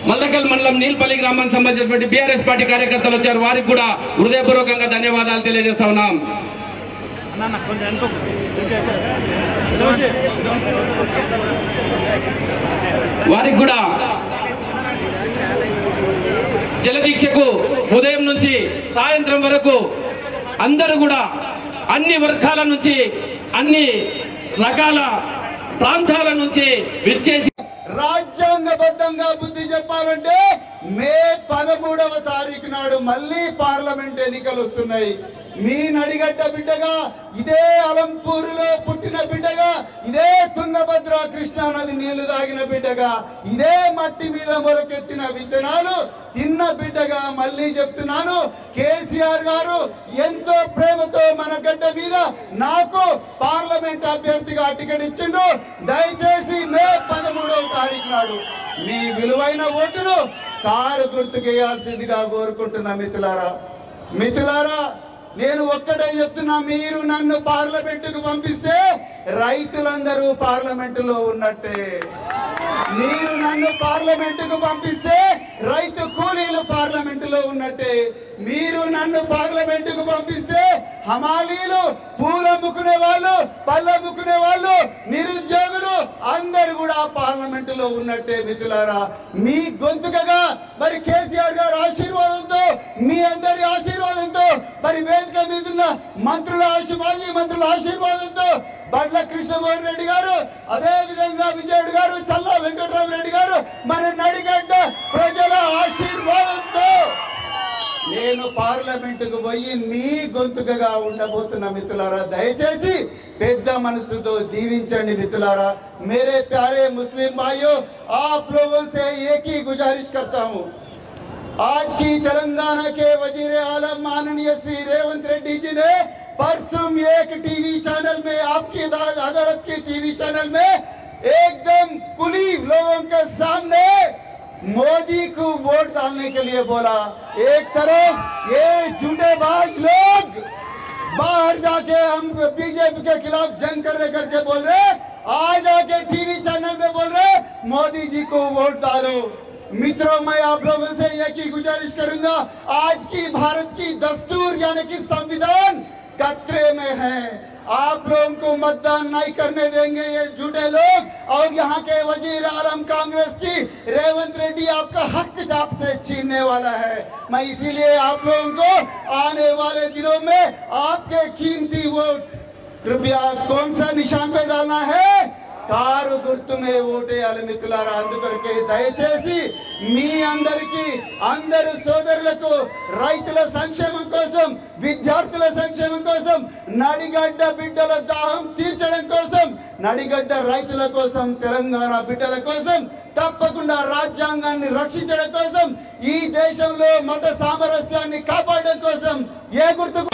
మల్దకల్ మండలం నీల్పల్లి గ్రామానికి సంబంధించినటువంటి బీఆర్ఎస్ పార్టీ కార్యకర్తలు వచ్చారు వారికి కూడా హృదయపూర్వకంగా ధన్యవాదాలు తెలియజేస్తా ఉన్నాం అన్న కొంచెం వెనుక చూసి వారికి కూడా జలదీక్షకు ఉదయం నుంచి సాయంత్రం వరకు అందరూ కూడా అన్ని వర్గాల నుంచి అన్ని రకాల ప్రాంతాల నుంచి విచ్చేసి రాజ్యాంగబద్ధంగా బుద్ధి చెప్పాలంటే మే పదమూడవ తారీఖు నాడు మళ్ళీ పార్లమెంట్ ఎన్నికలు వస్తున్నాయి మీ నడిగడ్డ బిడ్డగా ఇదే అలంపూరులో పుట్టిన బిడ్డగా ఇదే తుంగభద్ర కృష్ణా నది నీళ్లు తాగిన బిడ్డగా ఇదే మట్టి మీద మొలకెత్తిన విత్తనాలు తిన్న బిడ్డగా మళ్ళీ చెప్తున్నాను కేసీఆర్ గారు ఎంతో ప్రేమతో మన గడ్డ మీద నాకు పార్లమెంట్ అభ్యర్థిగా టికెట్ ఇచ్చిండు దయచేసి మే పదమూడవ తారీఖు నాడు మీ విలువైన ఓటును కారు గుర్తుకేయాల్సిందిగా కోరుకుంటున్నా మిత్రులారా మిత్రులారా నేను ఒక్కటే చెప్తున్నా మీరు నన్ను పార్లమెంటుకు పంపిస్తే రైతులందరూ పార్లమెంటులో ఉన్నట్టే మీరు నన్ను పార్లమెంటుకు పంపిస్తే రైతు కూలీలు పార్లమెంటులో ఉన్నట్టే మీరు నన్ను పార్లమెంటుకు పంపిస్తే హమాలీలు పూలు అమ్ముకునే వాళ్ళు పళ్ళు అమ్ముకునే వాళ్ళు నిరుద్యోగులు అందరు కూడా పార్లమెంటులో ఉన్నట్టే మిత్రులారా మీ గొంతుకగా మరి కేసీఆర్ గారి ఆశీర్వాదంతో మీ అందరి ఆశీర్వాదంతో మరి వేదిక మీద ఉన్న మంత్రుల ఆశీ మాజీ మంత్రుల ఆశీర్వాదంతో బండ్ల కృష్ణమోహన్ రెడ్డి గారు అదే విధంగా విజయుడు గారు చల్లా వెంకటరామరెడ్డి గారు మన నడిగడ్డ ప్రజల ఆశీర్వాదంతో నేను పార్లమెంటుకు పోయి మీ గొంతుకగా ఉండబోతున్న మిత్రులారా దయచేసి పెద్ద మనసుతో దీవించండి మిత్రులారా मेरे प्यारे मुस्लिम भाइयों आप लोगों से एक ही गुजारिश करता हूँ आज की तेलंगाना के वजीर आलम माननीय श्री रेवंत रेड्डी जी ने परसों एक टीवी चैनल में आपकी अदा- अदालत के टीवी चैनल में एकदम कुली लोगों के सामने मोदी को वोट डालने के लिए बोला एक तरफ ये झूठेबाज लोग बाहर जाके हम बीजेपी के खिलाफ जंग करने करके बोल रहे आज आके टीवी चैनल में बोल रहे मोदी जी को वोट डालो मित्रों मैं आप लोगों से एक ही गुजारिश करूंगा आज की भारत की दस्तूर यानी कि संविधान खतरे में है आप लोगों को मतदान नहीं करने देंगे ये झूठे लोग और यहाँ के वजीर आलम कांग्रेस की रेवंत रेड्डी आपका हक आपसे छीनने वाला है मैं इसीलिए आप लोगों को आने वाले दिनों में आपके कीमती वोट कृपया कौन सा निशान पे डालना है కారు గుర్తుమే ఓటేయాలి మిత్రులారా అందుకొరకే దయచేసి మీ అందరికీ అందరు సోదరులకు రైతుల సంక్షేమం కోసం విద్యార్థుల సంక్షేమం కోసం నడిగడ్డ బిడ్డల దాహం తీర్చడం కోసం నడిగడ్డ రైతుల కోసం తెలంగాణ బిడ్డల కోసం తప్పకుండా రాజ్యాంగాన్ని రక్షించడం కోసం ఈ దేశంలో మత సామరస్యాన్ని కాపాడడం కోసం ఏ గుర్తు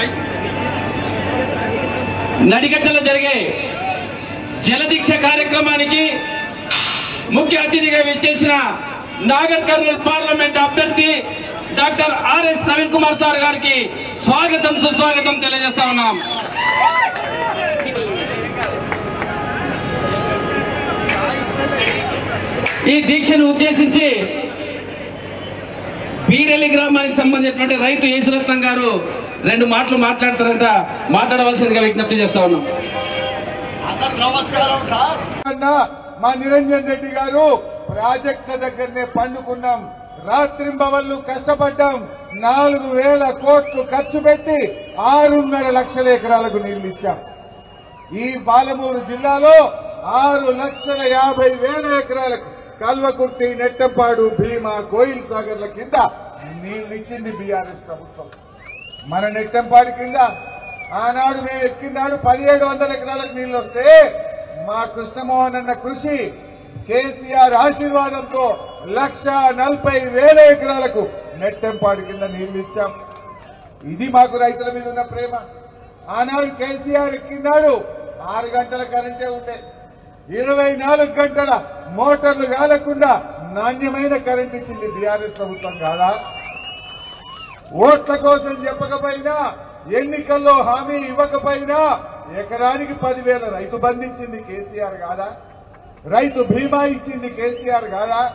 నడిగడ్డలో జరిగే జలదీక్ష కార్యక్రమానికి ముఖ్య అతిథిగా విచ్చేసిన నాగర్ కర్నూలు పార్లమెంట్ అభ్యర్థి doctor R S Naveen Kumar sir గారికి స్వాగతం సుస్వాగతం తెలియజేస్తా ఉన్నాం ఈ దీక్షను ఉద్దేశించి బీరెల్లి గ్రామానికి సంబంధించినటువంటి రైతు యేసురత్నం గారు రెండు మాటలు మాట్లాడతారంట మాట్లాడవలసిందిగా విజ్ఞప్తి చేస్తా ఉన్నాం నమస్కారం సార్ అన్న మా నిరంజన్ రెడ్డి గారు ప్రాజెక్టుల దగ్గరనే పండుకున్నాం రాత్రింబవళ్ళు కష్టపడ్డాం నాలుగు వేల కోట్లు ఖర్చు పెట్టి ఆరున్నర లక్షల ఎకరాలకు నీళ్లు ఇచ్చాం ఈ పాలమూరు జిల్లాలో ఆరు లక్షల యాభై వేల ఎకరాలకు కల్వకుర్తి నెట్టపాడు భీమా కోయిల్ సాగర్ల కింద నీళ్లు ఇచ్చింది బీఆర్ఎస్ ప్రభుత్వం మన నెట్టంపాడి కింద ఆనాడు మేము ఎక్కినాడు పదిహేడు వందల ఎకరాలకు నీళ్లు వస్తే మా కృష్ణమోహన్ అన్న కృషి కేసీఆర్ ఆశీర్వాదంతో లక్ష నలభై వేల ఎకరాలకు నెట్టంపాడి కింద నీళ్లు ఇచ్చాం ఇది మాకు రైతుల మీద ఉన్న ప్రేమ ఆనాడు కేసీఆర్ ఎక్కినాడు ఆరు గంటల కరెంటే ఉండే ఇరవై నాలుగు గంటల మోటార్లు కాలకుండా నాణ్యమైన కరెంట్ ఇచ్చింది బీఆర్ఎస్ ప్రభుత్వం కాదా ఓట్ల కోసం చెప్పకపోయినా ఎన్నికల్లో హామీ ఇవ్వకపోయినా ఎకరానికి పదివేల రైతు బంధించింది కేసీఆర్ కాదా రైతు బీమా ఇచ్చింది కేసీఆర్ కాదా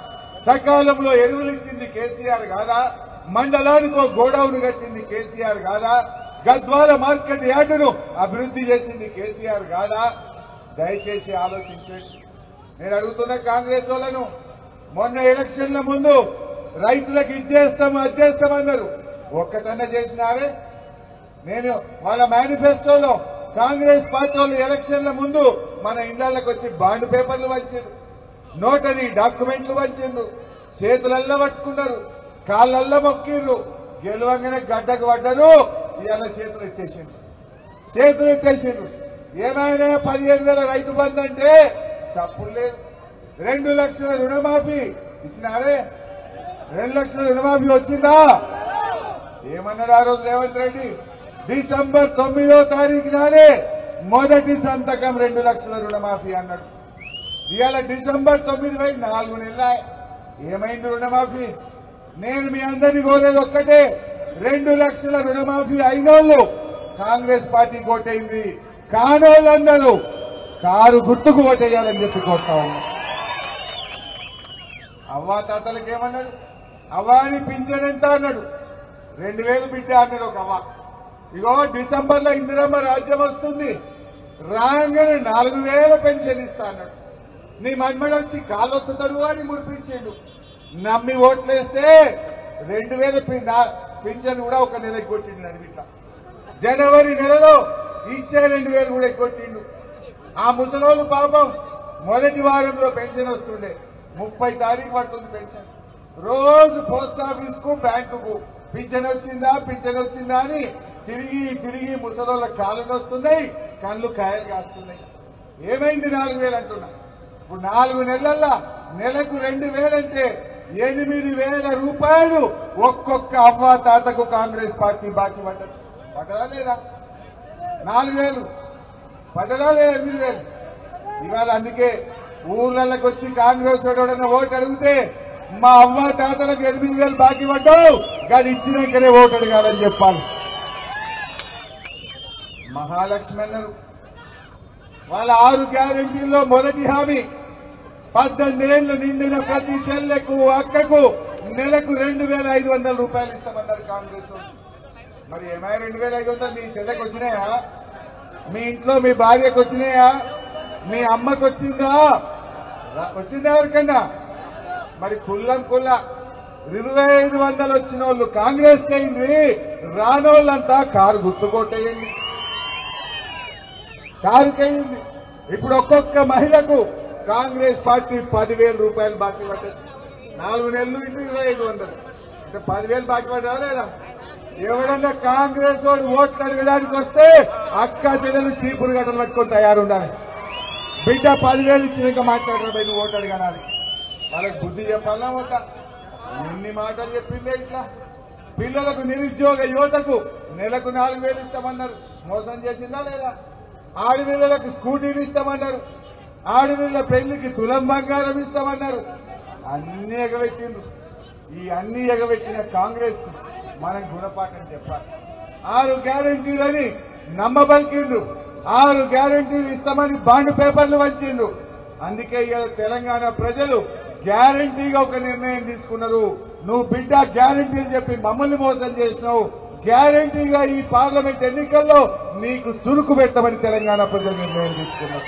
సకాలంలో ఎరువులు ఇచ్చింది కేసీఆర్ కాదా మండలానికి ఒక గోడౌన్ కట్టింది కేసీఆర్ కాదా గద్వాల మార్కెట్ యార్డును అభివృద్ధి చేసింది కేసీఆర్ కాదా దయచేసి ఆలోచించండి నేను అడుగుతున్న కాంగ్రెస్ వాళ్ళను మొన్న ఎలక్షన్ల ముందు రైతులకు ఇచ్చేస్తాము అచ్చేస్తామన్నారు ఒక్కటన్నా చేసినారే నేను వాళ్ళ మేనిఫెస్టోలో కాంగ్రెస్ పార్టీ వాళ్ళు ఎలక్షన్ల ముందు మన ఇళ్లకు వచ్చి బాండ్ పేపర్లు వంచారు నోటరీ డాక్యుమెంట్లు వంచిండ్రు చేతులల్లో పట్టుకున్నారు కాళ్ళల్లో మొక్కిర్రు గెలవంగానే గడ్డకు పడ్డరు ఇవాళ చేతులు ఎత్తేసిండ్రు చేతులు ఎత్తేసిండ్రు ఏమైనా పదిహేను వేల రైతు బంధు అంటే సప్పుడు లేదు రెండు లక్షల రుణమాఫీ ఇచ్చినారే రెండు లక్షల రుణమాఫీ వచ్చిందా ఏమన్నాడు ఆ రోజు రేవంత్ రెడ్డి డిసెంబర్ తొమ్మిదో తారీఖు నాడే మొదటి సంతకం రెండు లక్షల రుణమాఫీ అన్నాడు ఇవాళ డిసెంబర్ తొమ్మిది వై నాలుగు నెలల ఏమైంది రుణమాఫీ నేను మీ అందరినీ కోరేది ఒక్కటే రెండు లక్షల రుణమాఫీ అయినోళ్ళు కాంగ్రెస్ పార్టీ ఓటైంది కానోళ్ళందరూ కారు గుర్తుకు ఓటేయాలని చెప్పి కోరుతా ఉన్నా అవ్వా తాతలకు ఏమన్నాడు అవ్వాని పింఛన్ ఎంత అన్నాడు రెండు వేలు బిడ్డ అన్నది ఒక అవ్వ ఇగో డిసెంబర్ లో ఇందిరమ్మ రాజ్యం వస్తుంది రాగానే నాలుగు వేల పెన్షన్ ఇస్తా అన్నాడు నీ మన్మడు వచ్చి కాళ్ళొత్తుతాడు అని మురిపించిండు నమ్మి ఓట్లేస్తే రెండు వేల పి- నా- పింఛన్ కూడా ఒక నెల ఎగ్గొట్టిండు నడిమిట్లా జనవరి నెలలో ఇచ్చే రెండు వేలు కూడా ఎగ్గొట్టిండు ఆ ముసలోళ్ళు పాపం మొదటి వారంలో పెన్షన్ వస్తుండే ముప్పై తారీఖు పడుతుంది పెన్షన్ రోజు పోస్ట్ ఆఫీస్ కు బ్యాంకుకు పింఛన్ వచ్చిందా పింఛన్ వచ్చిందా అని తిరిగి తిరిగి ముసలోళ్ళ కాళ్ళు వస్తున్నాయి కళ్ళు కాయలు కాస్తున్నాయి ఏమైంది నాలుగు వేలు అంటున్నా ఇప్పుడు నాలుగు నెలల్లో నెలకు రెండు వేలంటే ఎనిమిది వేల రూపాయలు ఒక్కొక్క అవ్వ తాతకు కాంగ్రెస్ పార్టీ బాకీ పడ్డది పడ్డదా లేదా నాలుగు వేలు పడ్డదా లేదా ఎనిమిది వేలు ఇవాళ అందుకే ఊర్లలోకి వచ్చి కాంగ్రెస్ వాడన్న ఓటు అడిగితే మా అవ్వ తాతలకు ఎనిమిది వేలు బాకీ పడ్డావు అది ఇచ్చినాకనే ఓటు అడగాలని చెప్పాలి మహాలక్ష్మి అన్నారు వాళ్ళ ఆరు గ్యారంటీల్లో మొదటి హామీ పద్దెనిమిది ఏళ్లు నిండిన ప్రతి చెల్లెకు అక్కకు నెలకు రెండు వేల ఐదు వందల రూపాయలు ఇస్తామన్నారు కాంగ్రెస్ వాళ్ళు. మరి ఏమైనా రెండు వేల ఐదు వందలు మీ చెల్లెకి వచ్చినాయా మీ ఇంట్లో మీ భార్యకు వచ్చినాయా మీ అమ్మకు వచ్చిందా రా- వచ్చిందా ఎవరికన్నా మరి కుల్లం కుల్ల ఇరవై ఐదు వందలు వచ్చిన వాళ్ళు కాంగ్రెస్ అయింది రానోళ్ళంతా కారు గుర్తుకోటేయండి కారుకయింది ఇప్పుడు ఒక్కొక్క మహిళకు కాంగ్రెస్ పార్టీ పదివేల రూపాయలు బాకీ పడ్డది నాలుగు నెలలు ఇంటి ఇరవై ఐదు వందలు అంటే పదివేలు బాకీ పడ్డా లేదా ఎవడన్నా కాంగ్రెస్ వాడు ఓట్లు అడగడానికి వస్తే అక్క చెల్లెలు చీపురు గడ్డలు పట్టుకొని తయారుండాలి బిడ్డ పదివేలు ఇచ్చినాక మాట్లాడరా పోయి నువ్వు ఓటు అడగనాలి వాళ్ళకి బుద్ధి చెప్పాలా వద్దా ఎన్ని మాటలు చెప్పిందే ఇట్లా పిల్లలకు నిరుద్యోగ యువతకు నెలకు నాలుగు వేలు ఇస్తామన్నారు మోసం చేసిందా లేదా ఆడపిల్లలకు స్కూటీలు ఇస్తామన్నారు ఆడపిల్ల పెళ్లికి తులం బంగారం ఇస్తామన్నారు అన్ని ఎగబెట్టిండ్రు ఈ అన్ని ఎగబెట్టిన కాంగ్రెస్ కు మనం గుణపాఠం చెప్పాలి ఆరు గ్యారంటీలని నమ్మబలికిండ్రు ఆరు గ్యారంటీలు ఇస్తామని బాండ్ పేపర్లు వచ్చిండ్రు అందుకే ఇవాళ తెలంగాణ ప్రజలు గ్యారంటీగా ఒక నిర్ణయం తీసుకున్నారు నువ్వు బిడ్డ గ్యారంటీలు చెప్పి మమ్మల్ని మోసం చేసినావు గ్యారంటీగా ఈ పార్లమెంట్ ఎన్నికల్లో నీకు సురుకు పెట్టమని తెలంగాణ ప్రజలు నిర్ణయం తీసుకున్నారు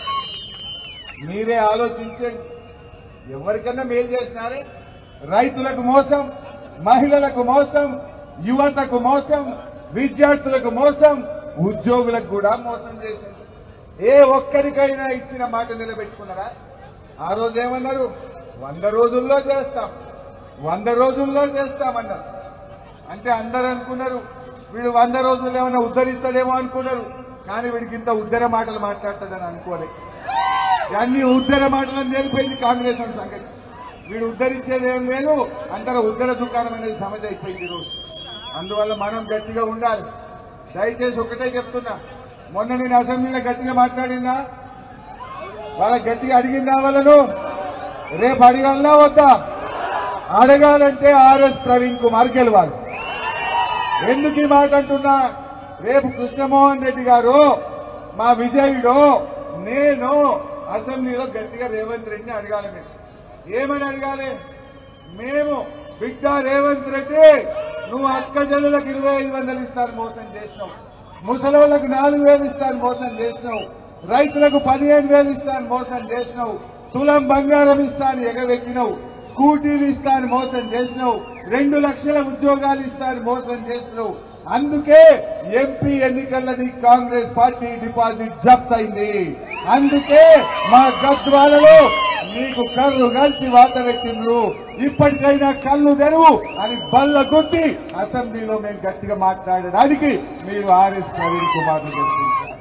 మీరే ఆలోచించండి ఎవరికన్నా మేలు చేసినారే రైతులకు మోసం మహిళలకు మోసం యువతకు మోసం విద్యార్థులకు మోసం ఉద్యోగులకు కూడా మోసం చేసింది ఏ ఒక్కరికైనా ఇచ్చిన మాట నిలబెట్టుకున్నారా ఆ రోజు ఏమన్నారు వంద రోజుల్లో చేస్తాం వంద రోజుల్లో చేస్తామన్నారు అంటే అందరు అనుకున్నారు వీడు వంద రోజులు ఏమైనా ఉద్ధరిస్తాడేమో అనుకున్నారు కానీ వీడికి ఇంత ఉద్దర మాటలు మాట్లాడతాడని అనుకోలేదు అన్ని ఉద్దర మాటలను తెలిపోయింది కాంగ్రెస్ వాడి సంగతి వీడు ఉద్ధరించేది ఏం లేదు అంతలో ఉద్దర దుకాణం అనేది సమస్య అయిపోయింది ఈ రోజు అందువల్ల మనం గట్టిగా ఉండాలి దయచేసి ఒకటే చెప్తున్నా మొన్న నేను అసెంబ్లీలో గట్టిగా మాట్లాడినా వాళ్ళ గట్టిగా అడిగిందా వాళ్ళను రేపు అడగాలనా వద్దా అడగాలంటే ఆర్ఎస్ ప్రవీణ్ కుమార్ గెలవాలి ఎందుకు ఈ మాట అంటున్నా రేపు కృష్ణమోహన్ రెడ్డి గారు మా విజయుడు నేను అసెంబ్లీలో గట్టిగా రేవంత్ రెడ్డిని అడగాలి మీరు ఏమని అడగాలి మేము బిడ్డ రేవంత్ రెడ్డి నువ్వు అక్క జల్లులకు ఇరవై ఐదు వందలు ఇస్తాను మోసం చేసినావు ముసలోళ్ళకు నాలుగు వేలు ఇస్తాను మోసం చేసినావు రైతులకు పదిహేను వేలు ఇస్తాను మోసం చేసినావు తులం బంగారం ఇస్తాను ఎగవెక్కినావు స్కూటీలు ఇస్తాను మోసం చేసినావు రెండు లక్షల ఉద్యోగాలు ఇస్తాను మోసం చేసినావు అందుకే ఎంపీ ఎన్నికల్లో కాంగ్రెస్ పార్టీ డిపాజిట్ జప్త్ అయింది అందుకే మా గద్వాలలో నీకు కళ్ళు కలిసి వాత పెట్టిండ్రు ఇప్పటికైనా కళ్ళు తెరువు అని బల్ల గుద్ది అసెంబ్లీలో మేము గట్టిగా మాట్లాడడానికి మీరు ఆర్ఎస్ ప్రవీణ్ కుమార్ గెలిపించారు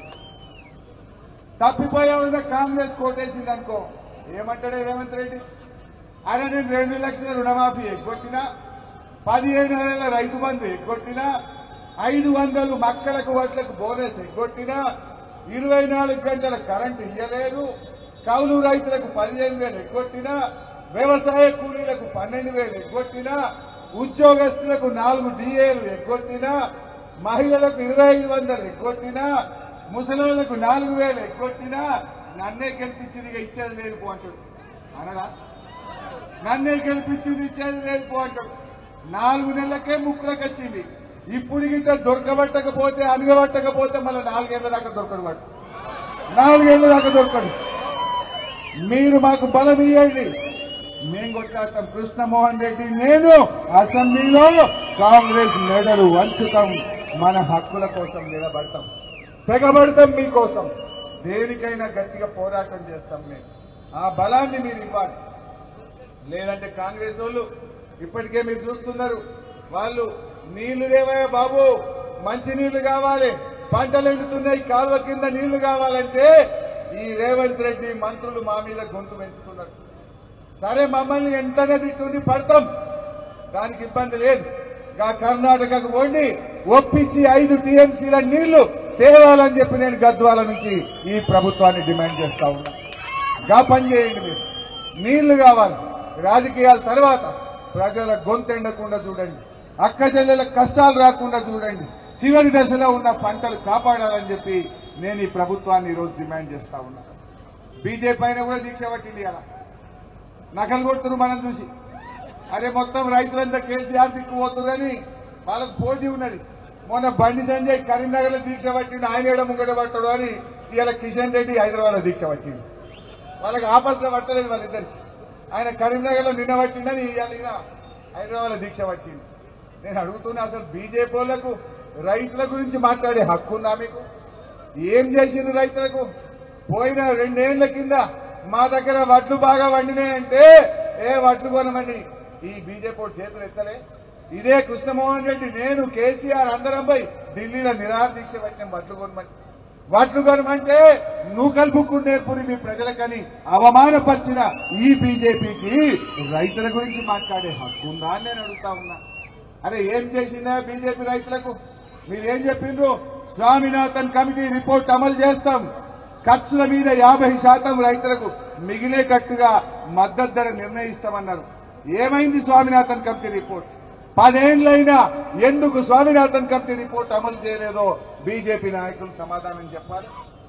తప్పిపోయామన్న కాంగ్రెస్ కోటేసింది అనుకో ఏమంటాడే రేవంత్ రెడ్డి అరే నేను రెండు లక్షల రుణమాఫీ ఎగ్గొట్టినా పదిహేను వేల రైతు బంధు ఎగ్గొట్టినా ఐదు వందలు మక్కలకు వడ్లకు బోనస్ ఎగ్గొట్టినా ఇరవై నాలుగు గంటల కరెంటు ఇయ్యలేదు కౌలు రైతులకు పదిహేను వేలు ఎగ్గొట్టినా వ్యవసాయ కూలీలకు పన్నెండు వేలు ఎగ్గొట్టినా ఉద్యోగస్తులకు నాలుగు డిఏలు ఎగ్గొట్టినా మహిళలకు ఇరవై ఐదు వందలు ఎగ్గొట్టినా ముసలిళ్లకు నాలుగు వేలు ఎగ్గొట్టినా నన్నే గెలిపించింది ఇక ఇచ్చేది లేదు పో అంటాడు అనడా నన్నే గెలిపించింది ఇచ్చేది లేదు పో అంటాడు నాలుగు నెలలకే ముక్కులకు వచ్చింది ఇప్పుడు గిట్ట దొరకబట్టకపోతే అనగబట్టకపోతే మళ్ళీ నాలుగేళ్ల దాకా దొరకడు వాడు నాలుగేళ్ల దాకా దొరకడు మీరు మాకు బలం ఇవ్వండి మేము కొట్లాడతాం కృష్ణమోహన్ రెడ్డి నేను అసెంబ్లీలో కాంగ్రెస్ మెడలు వంచుతాం మన హక్కుల కోసం నిలబడతాం తెగబడతాం మీకోసం దేనికైనా గట్టిగా పోరాటం చేస్తాం మేము ఆ బలాన్ని మీరు ఇవ్వాలి లేదంటే కాంగ్రెస్ వాళ్ళు ఇప్పటికే మీరు చూస్తున్నారు వాళ్ళు నీళ్లు దేవయ్య బాబు మంచి నీళ్లు కావాలి పంటలు ఎండుతున్నాయి కాలువ కింద నీళ్లు కావాలంటే ఈ రేవంత్ రెడ్డి మంత్రులు మా మీద గొంతు పెంచుతున్నారు సరే మమ్మల్ని ఎంతనే తిట్టుండి పడతాం దానికి ఇబ్బంది లేదు గా కర్ణాటకకు పోండి ఒప్పించి ఐదు టీఎంసీల నీళ్లు తేవాలని చెప్పి నేను గద్వాల నుంచి ఈ ప్రభుత్వాన్ని డిమాండ్ చేస్తా ఉన్నా గా పని చేయండి మీరు నీళ్లు కావాలి రాజకీయాల తర్వాత ప్రజల గొంతు ఎండకుండా చూడండి అక్క చెల్లెల కష్టాలు రాకుండా చూడండి చివరి దశలో ఉన్న పంటలు కాపాడాలని చెప్పి నేను ఈ ప్రభుత్వాన్ని ఈరోజు డిమాండ్ చేస్తా ఉన్నా బీజేపీ అయినా కూడా దీక్ష పట్టింది అలా నకలు కొడుతున్నారు మనం చూసి అరే మొత్తం రైతులంతా కేసీఆర్ దిక్కు పోతున్నారని వాళ్ళకు పోటీ ఉన్నది మొన్న బండి సంజయ్ కరీంనగర్ లో దీక్ష పట్టిండు ఆయన ఏడ ముంగట పట్టాడు అని ఇవాళ కిషన్ రెడ్డి హైదరాబాద్ లో దీక్ష పట్టిండు వాళ్ళకి ఆపస్ లో పట్టలేదు వాళ్ళిద్దరికి ఆయన కరీంనగర్ లో నిన్న పట్టిండని ఇవాళ ఈయన హైదరాబాద్ లో దీక్ష పట్టిండు నేను అడుగుతున్నా అసలు బీజేపీ వాళ్ళకు రైతుల గురించి మాట్లాడే హక్కు ఉందా మీకు ఏం చేసిండ్రు రైతులకు పోయిన రెండేళ్ల కింద మా దగ్గర వడ్లు బాగా వండినాయంటే ఏ వడ్లు కొనమని ఈ బీజేపీ వాడు చేతులు ఎత్తలే ఇదే కృష్ణమోహన్ రెడ్డి నేను కేసీఆర్ అందరం పోయి ఢిల్లీలో నిరాహార దీక్ష పెట్టిన వడ్లు కొనమని వడ్లు కొనమంటే నూకల్ బుక్కు నేర్పుని మీ ప్రజలకని అవమానపరిచిన ఈ బీజేపీకి రైతుల గురించి మాట్లాడే హక్కు ఉందా అని నేను అడుగుతా ఉన్నా అరే ఏం చేసిందా బీజేపీ రైతులకు మీరేం చెప్పిండ్రు స్వామినాథన్ కమిటీ రిపోర్ట్ అమలు చేస్తాం ఖర్చుల మీద యాభై శాతం రైతులకు మిగిలేటట్టుగా మద్దతు ధర నిర్ణయిస్తామన్నారు ఏమైంది స్వామినాథన్ కమిటీ రిపోర్ట్ పదేళ్లైనా ఎందుకు స్వామినాథన్ కమిటీ రిపోర్ట్ అమలు చేయలేదో బీజేపీ నాయకులు సమాధానం చెప్పాలి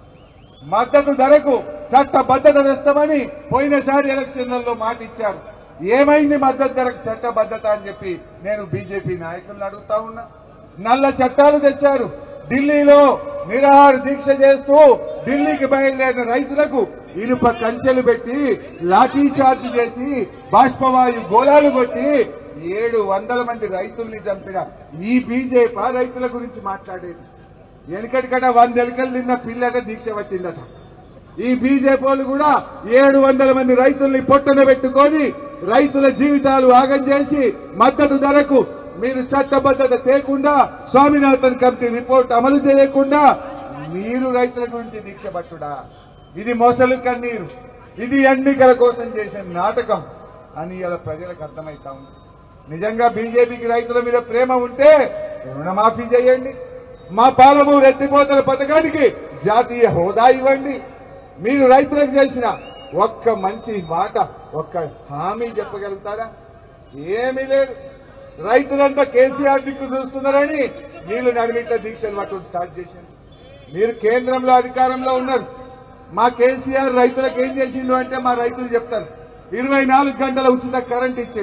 మద్దతు ధరకు చట్టబద్ధత తెస్తామని పోయినసారి ఎలక్షన్లలో మాట ఇచ్చారు ఏమైంది మద్దతు ధరకు చట్టబద్ధత అని చెప్పి నేను బీజేపీ నాయకులను అడుగుతా ఉన్నా నల్ల చట్టాలు తెచ్చారు ఢిల్లీలో నిరాహార దీక్ష చేస్తూ ఢిల్లీకి బయలుదేరిన రైతులకు ఇనుప కంచెలు పెట్టి లాఠీ చార్జ్ చేసి బాష్పవాయు గోళాలు కొట్టి ఏడు వందల మంది రైతుల్ని చంపిన ఈ బీజేపీ రైతుల గురించి మాట్లాడేది వెనకటికట వంద ఎలుకలు నిన్న పిల్లట దీక్ష పట్టిందట ఈ బీజేపీ వాళ్ళు కూడా ఏడు వందల మంది రైతుల్ని పొట్టన పెట్టుకొని రైతుల జీవితాలు ఆగం చేసి మద్దతు ధరకు మీరు చట్టబద్ధత తేకుండా స్వామినాథన్ కమిటీ రిపోర్ట్ అమలు చేయకుండా మీరు రైతుల గురించి దీక్ష పట్టుడా ఇది మొసలు కన్నీరు ఇది ఎన్నికల కోసం చేసిన నాటకం అని ఇలా ప్రజలకు అర్థమైతా ఉంది నిజంగా బీజేపీకి రైతుల మీద ప్రేమ ఉంటే రుణమాఫీ చేయండి మా పాలమూరు ఎత్తిపోతల పథకానికి జాతీయ హోదా ఇవ్వండి మీరు రైతులకు చేసిన ఒక్క మంచి మాట ఒక్క హామీ చెప్పగలుగుతారా ఏమీ లేదు రైతులంతా కేసీఆర్ దిక్కు చూస్తున్నారని వీళ్ళు నడిమిట్ల దీక్షలు పట్టుకుని స్టార్ట్ చేసింది మీరు కేంద్రంలో అధికారంలో ఉన్నారు మా కేసీఆర్ రైతులకు ఏం చేసిండు అంటే మా రైతులు చెప్తారు ఇరవై నాలుగు గంటల ఉచిత కరెంట్ ఇచ్చిండు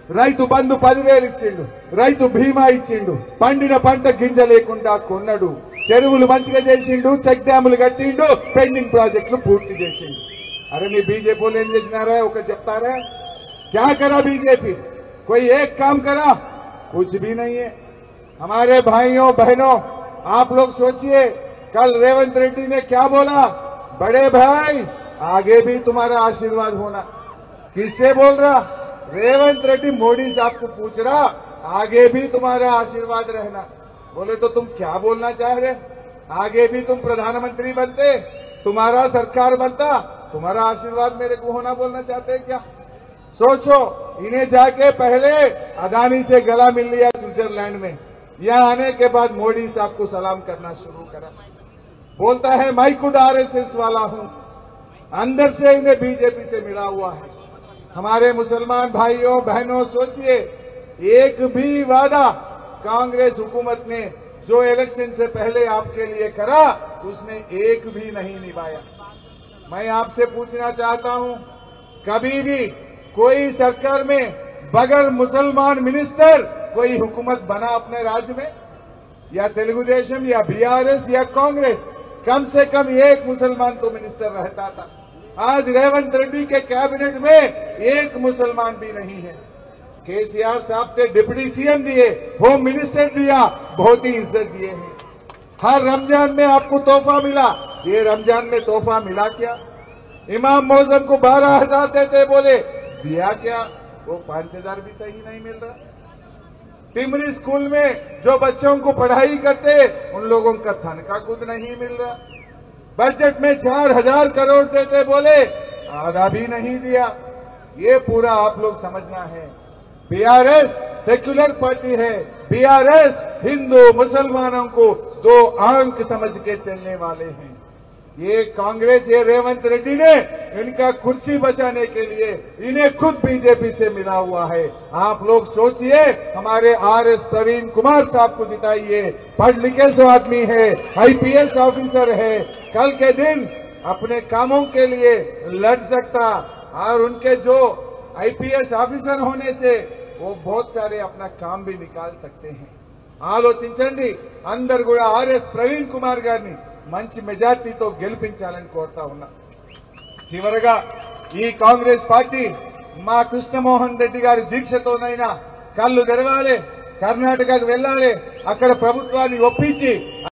రైతు బంధు పదివేలు ఇచ్చిండు రైతు బీమా ఇచ్చిండు పండిన పంట గింజ లేకుండా కొన్నడు చెరువులు మంచిగా చేసిండు చెక్ డ్యాములు కట్టిండు పెండింగ్ ప్రాజెక్టులు పూర్తి చేసిండు అరే మీ బీజేపీ వాళ్ళు ఏం చేసినారా ఒక చెప్తారా क्या करा बीजेपी कोई एक काम करा कुछ भी नहीं है हमारे भाइयों बहनों आप लोग सोचिए कल रेवंत रेड्डी ने क्या बोला बड़े भाई आगे भी तुम्हारा आशीर्वाद होना किससे बोल रहा रेवंत रेड्डी मोदी साहब को पूछ रहा आगे भी तुम्हारा आशीर्वाद रहना बोले तो तुम क्या बोलना चाह रहे आगे भी तुम प्रधानमंत्री बनते तुम्हारा सरकार बनता तुम्हारा आशीर्वाद मेरे को होना बोलना चाहते हैं क्या सोचो इन्हें जाके पहले अदानी से गला मिल लिया स्विट्जरलैंड में यहाँ आने के बाद मोदी साहब को सलाम करना शुरू करा बोलता है मैं खुद आरएसएस वाला हूं अंदर से इन्हें बीजेपी से मिला हुआ है हमारे मुसलमान भाइयों बहनों सोचिए एक भी वादा कांग्रेस हुकूमत ने जो इलेक्शन से पहले आपके लिए करा उसने एक भी नहीं निभाया मैं आपसे पूछना चाहता हूं कभी भी कोई सरकार में बगैर मुसलमान मिनिस्टर कोई हुकूमत बना अपने राज्य में या तेलुगु देशम या बीआरएस या कांग्रेस कम से कम एक मुसलमान तो मिनिस्टर रहता था आज रेवंत रेड्डी के कैबिनेट में एक मुसलमान भी नहीं है केसीआर साहब ने डिप्टी सीएम दिए होम मिनिस्टर दिया बहुत ही इज्जत दिए हैं हर रमजान में आपको तोहफा मिला ये रमजान में तोहफा मिला क्या इमाम मौजम को बारह हजार देते बोले दिया क्या वो पांच हजार भी सही नहीं मिल रहा टिमरी स्कूल में जो बच्चों को पढ़ाई करते उन लोगों का तनख्वाह खुद नहीं मिल रहा बजट में चार हजार करोड़ देते बोले आधा भी नहीं दिया ये पूरा आप लोग समझना है बीआरएस सेक्युलर पार्टी है बीआरएस हिंदू मुसलमानों को दो अंक समझ के चलने वाले हैं ये कांग्रेस ये रेवंत रेड्डी ने इनका कुर्सी बचाने के लिए इन्हें खुद बीजेपी से मिला हुआ है आप लोग सोचिए हमारे आर एस प्रवीण कुमार साहब को जिताइए पढ़ लिखे सो आदमी है आईपीएस ऑफिसर है कल के दिन अपने कामों के लिए लड़ सकता और उनके जो आईपीएस ऑफिसर होने से वो बहुत सारे अपना काम भी निकाल सकते हैं ఆలోచించండి అందరు కూడా ఆర్ఎస్ ప్రవీణ్ కుమార్ గారిని మంచి మెజార్టీతో గెలిపించాలని కోరుతా ఉన్నా చివరగా ఈ కాంగ్రెస్ పార్టీ మా కృష్ణమోహన్ రెడ్డి గారి దీక్షతోనైనా కళ్ళు తెరవాలి కర్ణాటకకు వెళ్ళాలి అక్కడ ప్రభుత్వాన్ని ఒప్పించి